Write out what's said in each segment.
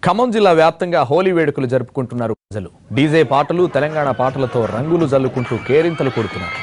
ఖమ్మం జిల్లా వ్యాప్తంగా హోలీ వేడుకలు జరుపుకుంటున్నారు ప్రజలు డీజే పాటలు తెలంగాణ పాటలతో రంగులు జల్లుకుంటూ కేరింతలు కొడుతున్నారు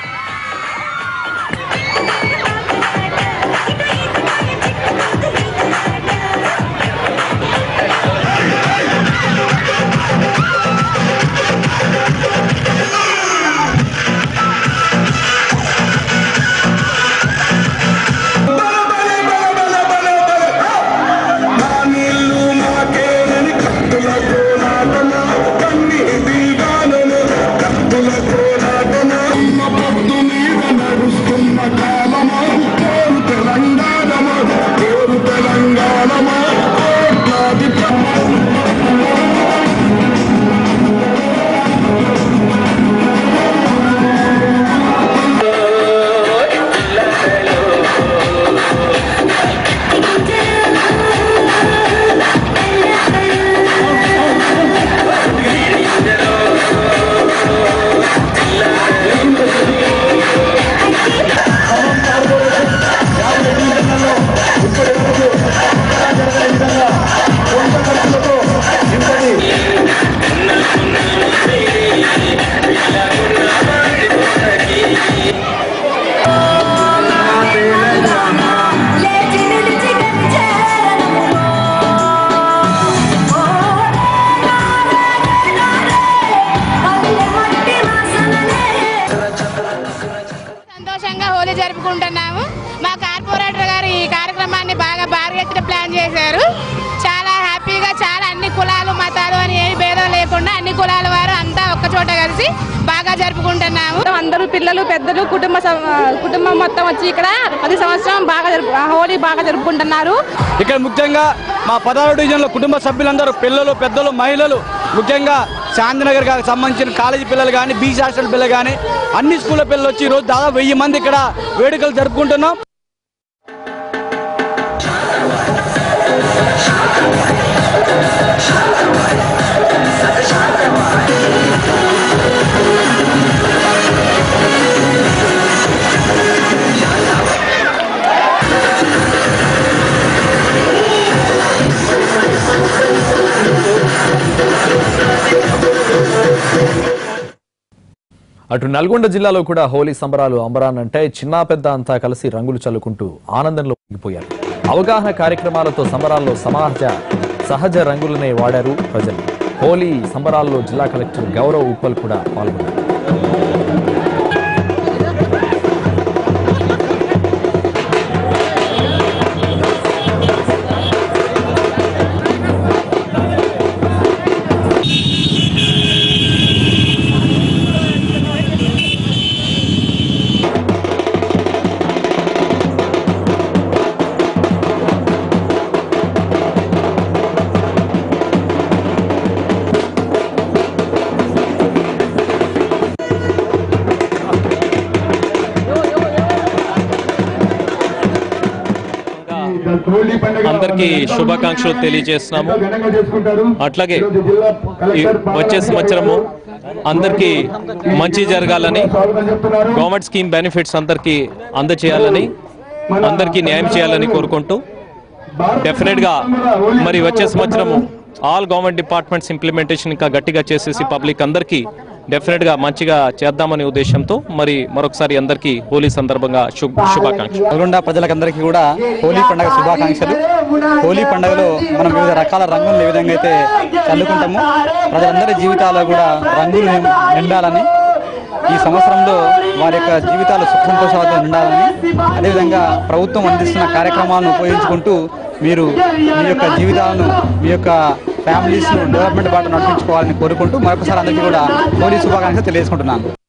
నా నీళ్ళు నాకేనని కత్తులతో నాటన కన్నీటి గానను కత్తులతో నాటన అమ్మ పొద్దు మీద నడుస్తున్న కాలమా కోరు తెలంగాణమా కోరు తెలంగాణమా కోట్లాది ప్ర- లేచి నిలిచి గెలిచేరను ఓ అల్లె మట్టి వాసనలే సంతోషంగా హోలీ జరుపుకుంటున్నాము మా కార్పొరేటర్ గారు ఈ కార్యక్రమాన్ని బాగా భారీ ఎత్తున ప్లాన్ చేశారు చాలా హ్యాపీగా చాలా అన్ని కులాలు మతాలు అని ఏ భేదం లేకుండా అన్ని కులాల వారు అంతా ఒక్క చోట కలిసి బాగా జరుపుకుంటున్నాము అందరూ పిల్లలు పెద్దలు కుటుంబ సం- కుటుంబం మొత్తం వచ్చి ఇక్కడ ప్రతి సంవత్సరం బాగా జరుపు హోలీ బాగా జరుపుకుంటున్నారు ఇక్కడ ముఖ్యంగా మా పదహారు డివిజన్లో కుటుంబ సభ్యులందరూ పిల్లలు పెద్దలు మహిళలు ముఖ్యంగా శాంతినగర్ గారికి సంబంధించిన కాలేజీ పిల్లలు కానీ బీసీ హాస్టల్ పిల్లలు కానీ అన్ని స్కూళ్ళ పిల్లలు వచ్చి ఈరోజు దాదాపు వెయ్యి మంది ఇక్కడ వేడుకలు జరుపుకుంటున్నాం అటు నల్గొండ జిల్లాలో కూడా హోలీ సంబరాలు అంబరాన్నంటే చిన్న పెద్ద అంతా కలిసి రంగులు చల్లుకుంటూ ఆనందంలో మునిగిపోయారు అవగాహన కార్యక్రమాలతో సంబరాల్లో సమాజ సహజ రంగులనే వాడారు ప్రజలు హోలీ సంబరాల్లో జిల్లా కలెక్టర్ గౌరవ్ ఉప్పల్ కూడా పాల్గొన్నారు హోలీ పండుగ అందరికీ శుభాకాంక్షలు తెలియజేస్తున్నాము ఘనంగా చేసుకుంటారు అట్లాగే ఈరోజు జిల్లా ఈ కలెక్టర్ వచ్చే సంవత్సరము అందరికీ మంచి జరగాలని స్వాగతం చెప్తున్నారు గవర్నమెంట్ స్కీమ్ బెనిఫిట్స్ అందరికీ అందచేయాలని అందరికీ న్యాయం చేయాలని కోరుకుంటూ డెఫినెట్ గా మరి వచ్చే సంవత్సరము ఆల్ గవర్నమెంట్ డిపార్ట్మెంట్స్ ఇంప్లిమెంటేషన్ ఇంకా గట్టిగా చేసేసి పబ్లిక్ అందరికీ డెఫినెట్ గా మంచిగా చేద్దామనే ఉద్దేశంతో మరి మరొకసారి అందరికీ హోలీ సందర్భంగా శుభ శుభాకాంక్షలు నల్గొండ ప్రజలకందరికీ కూడా హోలీ పండుగ శుభాకాంక్షలు హోలీ పండుగలో మనం వివిధ రకాల రంగులను ఏ విధంగా అయితే చల్లుకుంటామో ప్రజలందరి జీవితాల్లో కూడా రంగులు నిం- నిండాలని ఈ సంవత్సరంలో వారి యొక్క జీవితాలు సుఖ సంతోషాలతో నిండాలని అదేవిధంగా ప్రభుత్వం అందిస్తున్న కార్యక్రమాలను ఉపయోగించుకుంటూ మీరు మీ యొక్క జీవితాలను మీ యొక్క ఫ్యామిలీస్ను డెవలప్మెంట్ బాట నడిపించుకోవాలని కోరుకుంటూ మరొకసారి అందరికీ కూడా హోలీ శుభాకాంక్షలు తెలియజేసుకుంటున్నాను